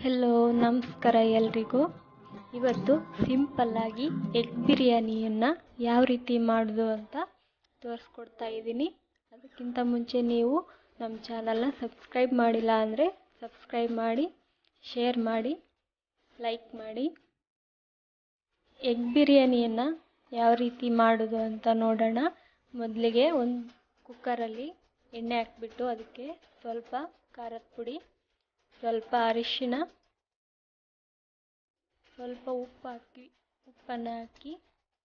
hello ನಮಸ್ಕಾರ ಎಲ್ರಿಗೂ ಇವತ್ತು ಸಿಂಪಲ್ಲಾಗಿ ಎಗ್ ಬಿರಿಯಾನಿಯನ್ನು ಯಾವ ರೀತಿ ಮಾಡೋದು ಅಂತ ತೋರಿಸ್ಕೊಡ್ತಾ ಇದ್ದೀನಿ ಅದಕ್ಕಿಂತ ಮುಂಚೆ ನೀವು ನಮ್ಮ ಚಾನಲ್ನ ಸಬ್ಸ್ಕ್ರೈಬ್ ಮಾಡಿಲ್ಲ ಅಂದರೆ ಸಬ್ಸ್ಕ್ರೈಬ್ ಮಾಡಿ ಶೇರ್ ಮಾಡಿ ಲೈಕ್ ಮಾಡಿ ಎಗ್ ಬಿರಿಯಾನಿಯನ್ನು ಯಾವ ರೀತಿ ಮಾಡೋದು ಅಂತ ನೋಡೋಣ ಮೊದಲಿಗೆ ಒಂದು ಕುಕ್ಕರಲ್ಲಿ ಎಣ್ಣೆ ಹಾಕ್ಬಿಟ್ಟು ಅದಕ್ಕೆ ಸ್ವಲ್ಪ ಖಾರದ ಪುಡಿ ಸ್ವಲ್ಪ ಅರಿಶಿಣ ಸ್ವಲ್ಪ ಉಪ್ಪು ಹಾಕಿ ಉಪ್ಪನ್ನು ಹಾಕಿ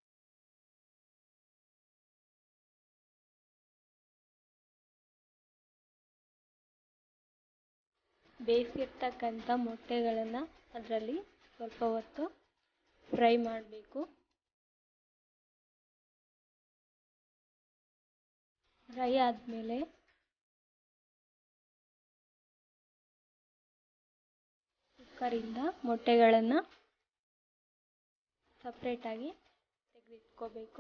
ಬೇಯಿಸಿರ್ತಕ್ಕಂಥ ಮೊಟ್ಟೆಗಳನ್ನು ಅದರಲ್ಲಿ ಸ್ವಲ್ಪ ಹೊತ್ತು ಫ್ರೈ ಮಾಡಬೇಕು ಫ್ರೈ ಆದಮೇಲೆ ಕುಕ್ಕರಿಂದ ಮೊಟ್ಟೆಗಳನ್ನು ಸಪ್ರೇಟಾಗಿ ತೆಗೆದಿಟ್ಕೋಬೇಕು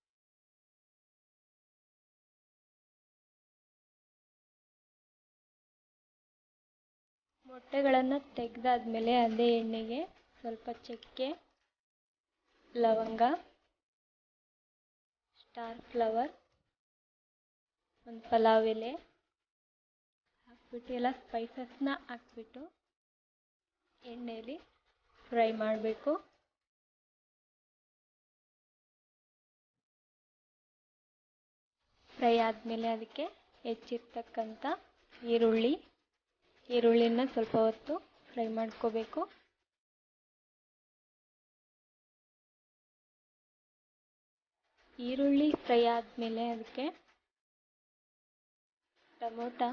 ಮೊಟ್ಟೆಗಳನ್ನು ತೆಗೆದಾದ್ಮೇಲೆ ಅದೇ ಎಣ್ಣೆಗೆ ಸ್ವಲ್ಪ ಚಕ್ಕೆ ಲವಂಗ ಸ್ಟಾರ್ ಫ್ಲವರ್ ಒಂದು ಪಲಾವ್ ಎಲೆ ಹಾಕ್ಬಿಟ್ಟು ಎಲ್ಲ ಸ್ಪೈಸಸ್ನ ಹಾಕ್ಬಿಟ್ಟು ಎಣ್ಣೆಯಲ್ಲಿ ಫ್ರೈ ಮಾಡಬೇಕು ಫ್ರೈ ಆದಮೇಲೆ ಅದಕ್ಕೆ ಹೆಚ್ಚಿರ್ತಕ್ಕಂಥ ಈರುಳ್ಳಿ ಈರುಳ್ಳಿನ ಸ್ವಲ್ಪ ಹೊತ್ತು ಫ್ರೈ ಮಾಡ್ಕೋಬೇಕು ಈರುಳ್ಳಿ ಫ್ರೈ ಆದಮೇಲೆ ಅದಕ್ಕೆ ಟೊಮೊಟ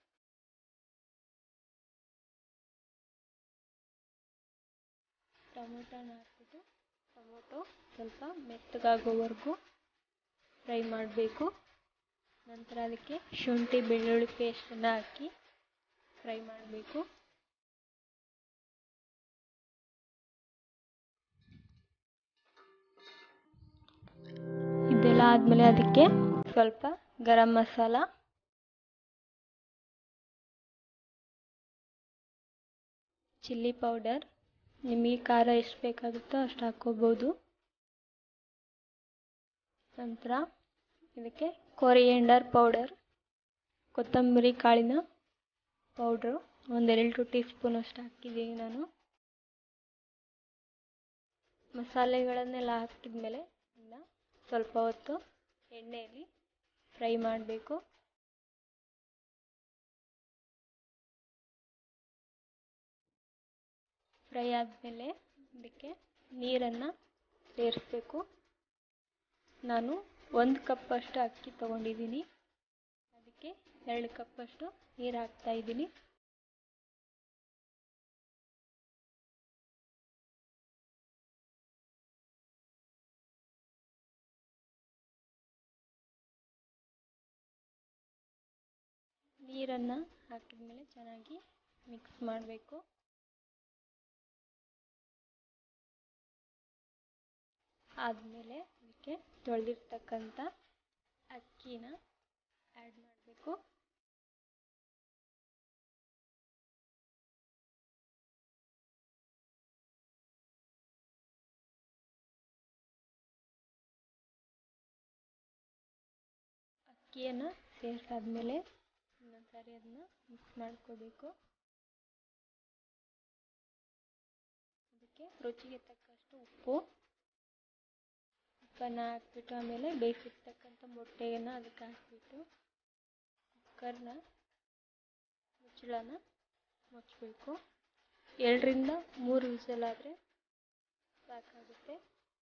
ಟೊಮೊಟೊನ ಹಾಕ್ಬಿಟ್ಟು ಟೊಮೊಟೊ ಸ್ವಲ್ಪ ಮೆತ್ತಗಾಗೋವರೆಗೂ ಫ್ರೈ ಮಾಡಬೇಕು ನಂತರ ಅದಕ್ಕೆ ಶುಂಠಿ ಬೆಳ್ಳುಳ್ಳಿ ಪೇಸ್ಟನ್ನು ಹಾಕಿ ಫ್ರೈ ಮಾಡಬೇಕು ಇದೆಲ್ಲ ಆದಮೇಲೆ ಅದಕ್ಕೆ ಸ್ವಲ್ಪ ಗರಂ ಮಸಾಲ ಚಿಲ್ಲಿ ಪೌಡರ್ ನಿಮಗೆ ಖಾರ ಎಷ್ಟು ಬೇಕಾಗುತ್ತೋ ಅಷ್ಟು ಹಾಕ್ಕೋಬೋದು ನಂತರ ಇದಕ್ಕೆ ಕೊರಿಯಂಡರ್ ಪೌಡರ್ ಕೊತ್ತಂಬರಿ ಕಾಳಿನ ಪೌಡ್ರು ಒಂದೆರಡು ಟೀ ಸ್ಪೂನಷ್ಟು ಹಾಕಿದ್ದೀನಿ ನಾನು ಮಸಾಲೆಗಳನ್ನೆಲ್ಲ ಹಾಕಿದ ಮೇಲೆ ಇನ್ನು ಸ್ವಲ್ಪ ಹೊತ್ತು ಎಣ್ಣೆಯಲ್ಲಿ ಫ್ರೈ ಮಾಡಬೇಕು ಫ್ರೈ ಆದಮೇಲೆ ಅದಕ್ಕೆ ನೀರನ್ನು ಸೇರಿಸ್ಬೇಕು ನಾನು ಒಂದು ಕಪ್ಪಷ್ಟು ಅಕ್ಕಿ ತೊಗೊಂಡಿದ್ದೀನಿ ಅದಕ್ಕೆ ಎರಡು ಕಪ್ಪಷ್ಟು ನೀರು ಹಾಕ್ತಾ ಇದ್ದೀನಿ ನೀರನ್ನು ಹಾಕಿದ ಮೇಲೆ ಚೆನ್ನಾಗಿ ಮಿಕ್ಸ್ ಮಾಡಬೇಕು ಆದಮೇಲೆ ಅದಕ್ಕೆ ತೊಳೆದಿರ್ತಕ್ಕಂಥ ಅಕ್ಕಿನ ಆ್ಯಡ್ ಮಾಡಬೇಕು ಅಕ್ಕಿಯನ್ನು ಸೇರಿಸಾದ್ಮೇಲೆ ಇನ್ನೊಂದು ಸಾರಿ ಅದನ್ನ ಮಿಕ್ಸ್ ಮಾಡ್ಕೋಬೇಕು ಅದಕ್ಕೆ ರುಚಿಗೆ ತಕ್ಕಷ್ಟು ಉಪ್ಪು ಉಪ್ಪನ್ನು ಹಾಕ್ಬಿಟ್ಟು ಆಮೇಲೆ ಬೇಯಿಸಿರ್ತಕ್ಕಂಥ ಮೊಟ್ಟೆಯನ್ನು ಅದಕ್ಕೆ ಹಾಕ್ಬಿಟ್ಟು ಕುಕ್ಕರ್ನ ಮುಚ್ಚಳನ ಮುಚ್ಚಬೇಕು ಎರಡರಿಂದ ಮೂರು ವಿಸಲಾದರೆ ಸಾಕಾಗುತ್ತೆ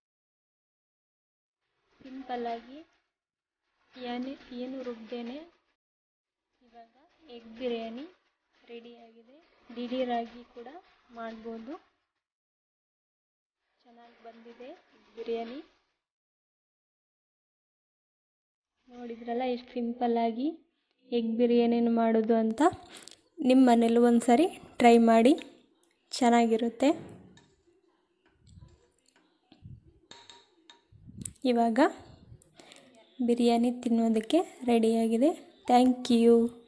ಸಿಂಪಲ್ಲಾಗಿ ಏನೇ ಏನು ರುಬ್ದೇನೆ ಇವಾಗ ಎಗ್ ಬಿರಿಯಾನಿ ರೆಡಿಯಾಗಿದೆ ದಿಢೀರಾಗಿ ಕೂಡ ಮಾಡ್ಬೋದು ಚೆನ್ನಾಗಿ ಬಂದಿದೆ ಎಗ್ ಬಿರಿಯಾನಿ ನೋಡಿದ್ರಲ್ಲ ಎಷ್ಟು ಸಿಂಪಲ್ಲಾಗಿ ಎಗ್ ಬಿರಿಯಾನಿನ ಮಾಡೋದು ಅಂತ ನಿಮ್ಮ ಮನೇಲಿ ಒಂದು ಸಾರಿ ಟ್ರೈ ಮಾಡಿ ಚೆನ್ನಾಗಿರುತ್ತೆ ಇವಾಗ ಬಿರಿಯಾನಿ ತಿನ್ನೋದಕ್ಕೆ ರೆಡಿಯಾಗಿದೆ ಥ್ಯಾಂಕ್ ಯು